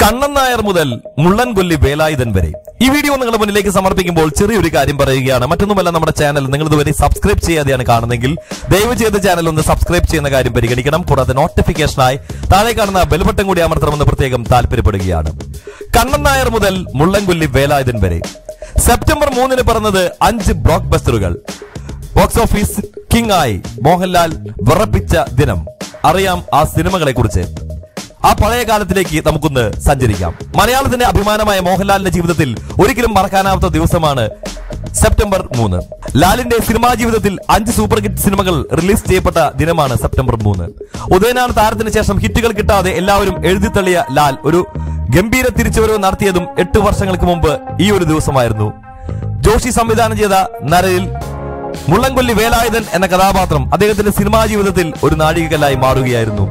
കണ്ണൻ നായർ മുതൽ മുള്ളൻകൊല്ലി വേലായുധൻ വരെ ഈ വീഡിയോ നിങ്ങളുടെ മുന്നിലേക്ക് സമർപ്പിക്കുമ്പോൾ ചെറിയൊരു കാര്യം പറയുകയാണ് മറ്റൊന്നുമല്ല നമ്മുടെ ചാനൽ നിങ്ങൾ ഇതുവരെ സബ്സ്ക്രൈബ് ചെയ്യാതെയാണ് കാണുന്നതെങ്കിൽ ദയവ് ചെയ്ത് ചാനൽ ഒന്ന് സബ്സ്ക്രൈബ് ചെയ്യുന്ന കാര്യം പരിഗണിക്കണം കൂടാതെ നോട്ടിഫിക്കേഷനായി താഴെ കാണുന്ന ബെൽബട്ടൺ കൂടി അമർത്തണമെന്ന് പ്രത്യേകം താല്പര്യപ്പെടുകയാണ് കണ്ണൻ നായർ മുതൽ മുള്ളൻകൊല്ലി വേലായുധൻ വരെ സെപ്റ്റംബർ മൂന്നിന് പറഞ്ഞത് അഞ്ച് ബ്ലോക്ക് ബസ്റ്ററുകൾ ബോക്സ് ഓഫീസ് കിങ് ആയി മോഹൻലാൽ വിറപ്പിച്ച ദിനം അറിയാം ആ സിനിമകളെ കുറിച്ച് ആ പഴയ കാലത്തിലേക്ക് നമുക്കൊന്ന് സഞ്ചരിക്കാം മലയാളത്തിന്റെ അഭിമാനമായ മോഹൻലാലിന്റെ ജീവിതത്തിൽ ഒരിക്കലും മറക്കാനാവാത്ത ദിവസമാണ് സെപ്റ്റംബർ മൂന്ന് ലാലിന്റെ സിനിമാ ജീവിതത്തിൽ അഞ്ച് സൂപ്പർ ഹിറ്റ് സിനിമകൾ റിലീസ് ചെയ്യപ്പെട്ട ദിനമാണ് സെപ്റ്റംബർ മൂന്ന് ഉദയനാണ് താരത്തിന് ശേഷം ഹിറ്റുകൾ കിട്ടാതെ എല്ലാവരും എഴുതിത്തള്ളിയ ലാൽ ഒരു ഗംഭീര തിരിച്ചുവരവ് നടത്തിയതും എട്ട് വർഷങ്ങൾക്ക് മുമ്പ് ഈ ഒരു ദിവസമായിരുന്നു ജോഷി സംവിധാനം ചെയ്ത നരയിൽ മുള്ളൻകൊല്ലി വേലായുധൻ എന്ന കഥാപാത്രം അദ്ദേഹത്തിന്റെ സിനിമാ ജീവിതത്തിൽ ഒരു നാഴികക്കല്ലായി മാറുകയായിരുന്നു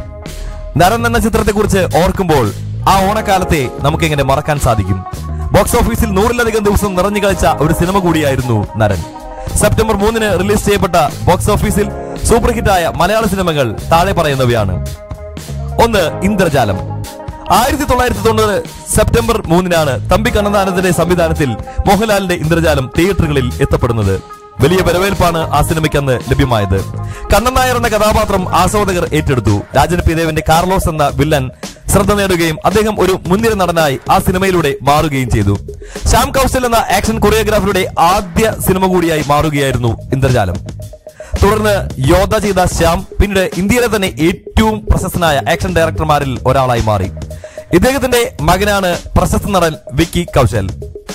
നരൻ എന്ന ചിത്രത്തെക്കുറിച്ച് ഓർക്കുമ്പോൾ ആ ഓണക്കാലത്തെ നമുക്കെങ്ങനെ മറക്കാൻ സാധിക്കും ബോക്സ് ഓഫീസിൽ നൂറിലധികം ദിവസം നിറഞ്ഞു കളിച്ച ഒരു സിനിമ കൂടിയായിരുന്നു നരൻ സെപ്റ്റംബർ മൂന്നിന് റിലീസ് ചെയ്യപ്പെട്ട ബോക്സ് ഓഫീസിൽ സൂപ്പർ ഹിറ്റായ മലയാള സിനിമകൾ താഴെ പറയുന്നവയാണ് ഒന്ന് ഇന്ദ്രജാലം ആയിരത്തി തൊള്ളായിരത്തി തൊണ്ണൂറ് സെപ്റ്റംബർ മൂന്നിനാണ് തമ്പി കണ്ണനാനന്ദന്റെ സംവിധാനത്തിൽ മോഹൻലാലിന്റെ ഇന്ദ്രജാലം തിയേറ്ററുകളിൽ എത്തപ്പെടുന്നത് വലിയ വരവേൽപ്പാണ് ആ സിനിമയ്ക്ക് അന്ന് ലഭ്യമായത് കണ്ണൻ നായർ എന്ന കഥാപാത്രം ആസ്വാദകർ ഏറ്റെടുത്തു രാജൻ പി ദേവന്റെ കാർലോസ് എന്ന വില്ലൻ ശ്രദ്ധ നേടുകയും അദ്ദേഹം ഒരു മുൻനിര നടനായി ആ സിനിമയിലൂടെ മാറുകയും ചെയ്തു ശ്യാം കൗശൽ എന്ന ആക്ഷൻ കൊറിയോഗ്രാഫറുടെ ആദ്യ സിനിമ കൂടിയായി മാറുകയായിരുന്നു ഇന്ദ്രജാലം തുടർന്ന് യോധ ചെയ്ത ശ്യാം പിന്നീട് ഇന്ത്യയിലെ തന്നെ ഏറ്റവും പ്രശസ്തനായ ആക്ഷൻ ഡയറക്ടർമാരിൽ ഒരാളായി മാറി ഇദ്ദേഹത്തിന്റെ മകനാണ് പ്രശസ്ത നടൻ വിക്കി കൗശൽ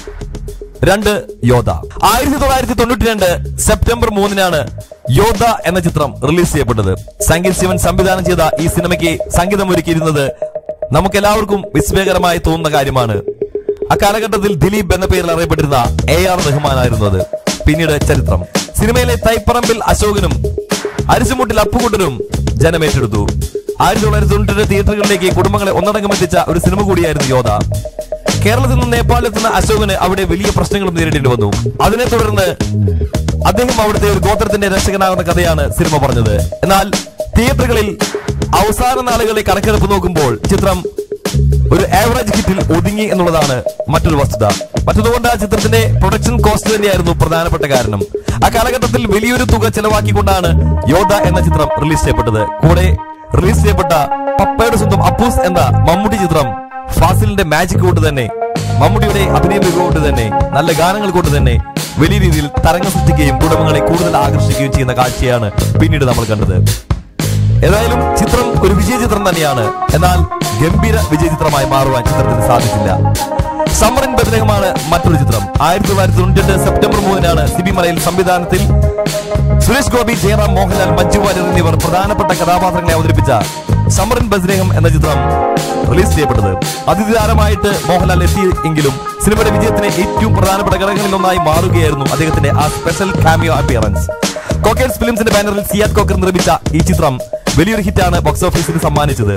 രണ്ട് യോധ ആയിരത്തി തൊള്ളായിരത്തി തൊണ്ണൂറ്റി രണ്ട് സെപ്റ്റംബർ മൂന്നിനാണ് യോധ എന്ന ചിത്രം റിലീസ് ചെയ്യപ്പെട്ടത് സംഗീത് ശിവൻ സംവിധാനം ചെയ്ത ഈ സിനിമയ്ക്ക് സംഗീതം ഒരുക്കിയിരുന്നത് നമുക്കെല്ലാവർക്കും വിസ്മയകരമായി തോന്നുന്ന കാര്യമാണ് അക്കാലഘട്ടത്തിൽ ദിലീപ് എന്ന പേരിൽ അറിയപ്പെട്ടിരുന്ന എ ആർ റഹ്മാനായിരുന്നു അത് പിന്നീട് ചരിത്രം സിനിമയിലെ തൈപ്പറമ്പിൽ അശോകനും അരിശുമുട്ടിൽ അപ്പുകുട്ടനും ജനമേറ്റെടുത്തു ആയിരത്തി തൊള്ളായിരത്തി തൊണ്ണൂറ്റി തിയേറ്ററുകളിലേക്ക് കുടുംബങ്ങളെ ഒന്നടങ്കം എത്തിച്ച ഒരു സിനിമ കൂടിയായിരുന്നു യോധ കേരളത്തിൽ നിന്ന് നേപ്പാളിലെത്തുന്ന അശോകന് അവിടെ വലിയ പ്രശ്നങ്ങളും നേരിടേണ്ടി വന്നു അതിനെ തുടർന്ന് അദ്ദേഹം അവിടുത്തെ ഒരു ഗോത്രത്തിന്റെ രക്ഷകനാകുന്ന കഥയാണ് സിനിമ പറഞ്ഞത് എന്നാൽ തിയേറ്ററുകളിൽ അവസാന നാളുകളിലെ കണക്കെടുപ്പ് നോക്കുമ്പോൾ ചിത്രം ഒരു ആവറേജ് ഹിറ്റിൽ ഒതുങ്ങി എന്നുള്ളതാണ് മറ്റൊരു വസ്തുത മറ്റൊന്നുകൊണ്ട് ആ ചിത്രത്തിന്റെ പ്രൊഡക്ഷൻ കോസ്റ്റ് തന്നെയായിരുന്നു പ്രധാനപ്പെട്ട കാരണം ആ കാലഘട്ടത്തിൽ വലിയൊരു തുക ചെലവാക്കിക്കൊണ്ടാണ് യോധ എന്ന ചിത്രം റിലീസ് ചെയ്യപ്പെട്ടത് കൂടെ റിലീസ് ചെയ്യപ്പെട്ട പപ്പയുടെ സ്വന്തം അപ്പൂസ് എന്ന മമ്മൂട്ടി ചിത്രം ഫാസിലിന്റെ മാജിക് കൊണ്ട് തന്നെ മമ്മൂട്ടിയുടെ അഭിനയ മികവ് കൊണ്ട് തന്നെ നല്ല ഗാനങ്ങൾ കൊണ്ട് തന്നെ വലിയ രീതിയിൽ തരംഗം സൃഷ്ടിക്കുകയും കുടുംബങ്ങളെ കൂടുതൽ ആകർഷിക്കുകയും ചെയ്യുന്ന കാഴ്ചയാണ് പിന്നീട് നമ്മൾ കണ്ടത് ഏതായാലും ചിത്രം ഒരു വിജയ ചിത്രം തന്നെയാണ് എന്നാൽ ഗംഭീര വിജയ ചിത്രമായി മാറുവാൻ ചിത്രത്തിന് സാധിച്ചില്ല സമ്മറിൻ ബദലഹമാണ് മറ്റൊരു ചിത്രം ആയിരത്തി തൊള്ളായിരത്തി തൊണ്ണൂറ്റി സെപ്റ്റംബർ മൂന്നിനാണ് സിബി മലയിൽ സംവിധാനത്തിൽ സുരേഷ് ഗോപി ജയറാം മോഹൻലാൽ മഞ്ജു വാര്യർ എന്നിവർ പ്രധാനപ്പെട്ട കഥാപാത്രങ്ങളെ അവതരിപ്പിച്ച സമറിൻ ബസ്രേഹം എന്ന ചിത്രം റിലീസ് ചെയ്യപ്പെട്ടത് അതിഥിതാരമായിട്ട് മോഹൻലാൽ എത്തിയെങ്കിലും സിനിമയുടെ വിജയത്തിന് ഏറ്റവും പ്രധാനപ്പെട്ട ഘടകങ്ങളിൽ ഒന്നായി മാറുകയായിരുന്നു അദ്ദേഹത്തിന്റെ ആ സ്പെഷ്യൽ കാമിയോ അപ്പിയറൻസ് കോക്കേഴ്സ് ഫിലിംസിന്റെ ബാനറിൽ സിയാദ് കോക്കർ നിർമ്മിച്ച ഈ ചിത്രം വലിയൊരു ഹിറ്റാണ് ബോക്സ് ഓഫീസിന് സമ്മാനിച്ചത്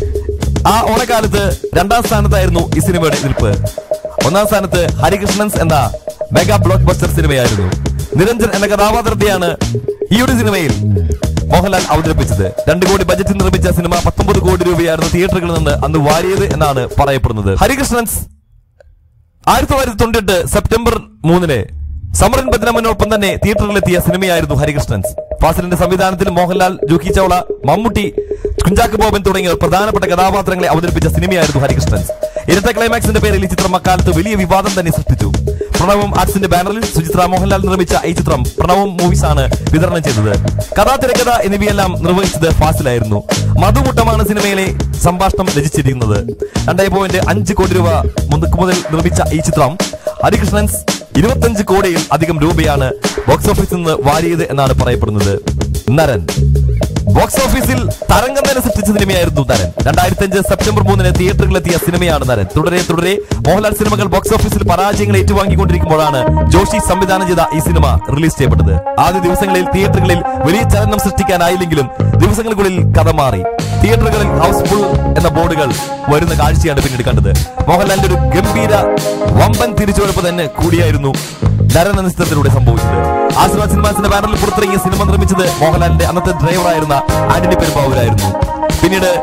ആ ഓണക്കാലത്ത് രണ്ടാം സ്ഥാനത്തായിരുന്നു ഈ സിനിമയുടെ നിൽപ്പ് ഒന്നാം സ്ഥാനത്ത് ഹരികൃഷ്ണൻസ് എന്ന മെഗാ ബ്ലോക്ക് ബസ്റ്റർ സിനിമയായിരുന്നു നിരഞ്ജൻ എന്ന കഥാപാത്രത്തെയാണ് ഈ ഒരു സിനിമയിൽ മോഹൻലാൽ അവതരിപ്പിച്ചത് രണ്ടു കോടി ബജറ്റിൽ നിർമ്മിച്ച സിനിമ പത്തൊമ്പത് കോടി രൂപയായിരുന്നു തിയേറ്ററുകളിൽ നിന്ന് അന്ന് വാരിയത് എന്നാണ് പറയപ്പെടുന്നത് ഹരികൃഷ്ണൻസ് ആയിരത്തി തൊള്ളായിരത്തി തൊണ്ണൂറ്റെട്ട് സെപ്റ്റംബർ മൂന്നിന് സമരൻ ബദ്രമനോടൊപ്പം തന്നെ തിയേറ്ററിലെത്തിയ സിനിമയായിരുന്നു ഹരികൃഷ്ണൻസ് ഫാസിലിന്റെ സംവിധാനത്തിൽ മോഹൻലാൽ ജൂഹി ചൗള മമ്മൂട്ടി കുഞ്ചാക്ക് ബോബൻ തുടങ്ങിയ പ്രധാനപ്പെട്ട കഥാപാത്രങ്ങളെ അവതരിപ്പിച്ച സിനിമയായിരുന്നു ഹരികൃഷ്ണൻസ് ഇരട്ട ക്ലൈമാക്സിന്റെ പേരിൽ ഈ ചിത്രം അക്കാലത്ത് വലിയ വിവാദം തന്നെ സൃഷ്ടിച്ചു പ്രണവം ആർട്സിന്റെ ബാനറിൽ സുചിത്ര മോഹൻലാൽ നിർമ്മിച്ച ഈ ചിത്രം പ്രണവം മൂവീസ് ആണ് വിതരണം ചെയ്തത് കഥാ തിരക്കഥ എന്നിവയെല്ലാം നിർവഹിച്ചത് ഫാസിലായിരുന്നു മധുമുട്ടമാണ് സിനിമയിലെ സംഭാഷണം രചിച്ചിരിക്കുന്നത് രണ്ടേ പോയിന്റ് അഞ്ച് കോടി രൂപ മുതൽ മുതൽ നിർമ്മിച്ച ഈ ചിത്രം ഹരികൃഷ്ണൻസ് ഇരുപത്തഞ്ച് കോടിയിൽ അധികം രൂപയാണ് ബോക്സ് ഓഫീസിൽ നിന്ന് വാരിയത് എന്നാണ് പറയപ്പെടുന്നത് നരൻ ബോക്സ് ഓഫീസിൽ തരംഗം തന്നെ സൃഷ്ടിച്ച സിനിമയായിരുന്നു നരൻ രണ്ടായിരത്തി അഞ്ച് സെപ്റ്റംബർ മൂന്നിന് തിയേറ്ററുകളിലെത്തിയ സിനിമയാണ് നരൻ തുടരെ തുടരെ മോഹൻലാൽ സിനിമകൾ ബോക്സ് ഓഫീസിൽ പരാജയങ്ങൾ ഏറ്റുവാങ്ങിക്കൊണ്ടിരിക്കുമ്പോഴാണ് ജോഷി സംവിധാനം ചെയ്ത ഈ സിനിമ റിലീസ് ചെയ്യപ്പെട്ടത് ആദ്യ ദിവസങ്ങളിൽ തിയേറ്ററുകളിൽ വലിയ ചലനം സൃഷ്ടിക്കാനായില്ലെങ്കിലും ദിവസങ്ങൾക്കുള്ളിൽ കഥ മാറി തിയേറ്ററുകളിൽ ഹൗസ്ഫുൾ എന്ന ബോർഡുകൾ വരുന്ന കാഴ്ചയാണ് പിന്നീട് കണ്ടത് മോഹൻലാലിന്റെ ഒരു ഗംഭീര വമ്പൻ തിരിച്ചുവരപ്പ് തന്നെ കൂടിയായിരുന്നു നരൻ എന്ന ചിത്രത്തിലൂടെ സംഭവിച്ചത് ആശീർവാദ് സിനിമാസിന്റെ ബാനറിൽ പുറത്തിറങ്ങിയ സിനിമ നിർമ്മിച്ചത് മോഹൻലാലിന്റെ അന്നത്തെ ഡ്രൈവറായിരുന്ന ആന്റണി പെരുമ്പാവൂരായിരുന്നു പിന്നീട്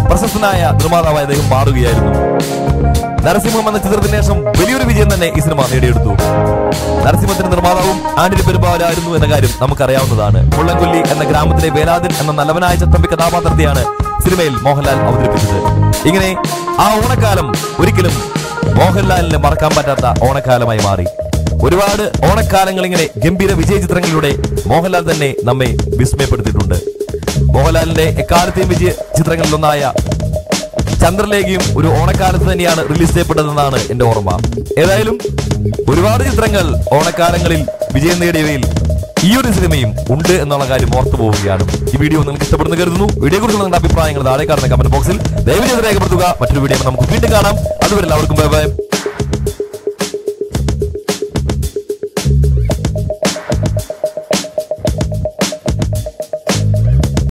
പ്രശസ്തനായ നിർമ്മാതാവായ അദ്ദേഹം മാറുകയായിരുന്നു നരസിംഹം എന്ന ചിത്രത്തിന് ശേഷം വലിയൊരു വിജയം തന്നെ ഈ സിനിമ നേടിയെടുത്തു നരസിംഹത്തിന്റെ നിർമ്മാതാവും ആന്റണി പെരുമ്പാവൂരായിരുന്നു എന്ന കാര്യം നമുക്കറിയാവുന്നതാണ് മുള്ളൻകൊല്ലി എന്ന ഗ്രാമത്തിലെ വേലാതൻ എന്ന നല്ലവനായ ചത്തമ്പി കഥാപാത്രത്തെയാണ് സിനിമയിൽ മോഹൻലാൽ അവതരിപ്പിച്ചത് ഇങ്ങനെ ആ ഓണക്കാലം ഒരിക്കലും മോഹൻലാലിന് മറക്കാൻ പറ്റാത്ത ഓണക്കാലമായി മാറി ഒരുപാട് ഓണക്കാലങ്ങൾ ഇങ്ങനെ ഗംഭീര വിജയ ചിത്രങ്ങളിലൂടെ മോഹൻലാൽ തന്നെ നമ്മെ വിസ്മയപ്പെടുത്തിയിട്ടുണ്ട് മോഹൻലാലിന്റെ എക്കാലത്തെയും വിജയ ചിത്രങ്ങളിലൊന്നായ ചന്ദ്രലേഖയും ഒരു ഓണക്കാലത്ത് തന്നെയാണ് റിലീസ് ചെയ്യപ്പെട്ടതെന്നാണ് എന്റെ ഓർമ്മ ഏതായാലും ഒരുപാട് ചിത്രങ്ങൾ ഓണക്കാലങ്ങളിൽ വിജയം നേടിയവയിൽ ഈ ഒരു സിനിമയും ഉണ്ട് എന്നുള്ള കാര്യം ഓർത്തു പോവുകയാണ് ഈ വീഡിയോ നിങ്ങൾക്ക് ഇഷ്ടപ്പെടുന്നു കരുതുന്നു വീഡിയോ കുറിച്ചുള്ള നിങ്ങളുടെ അഭിപ്രായങ്ങൾ താഴെ കാണുന്ന കമന്റ് ബോക്സിൽ ദയവ് ചെയ്ത് രേഖപ്പെടുത്തുക മറ്റൊരു വീഡിയോ നമുക്ക് വീണ്ടും കാണാം അതുവരെ എല്ലാവർക്കും ബൈ ബൈ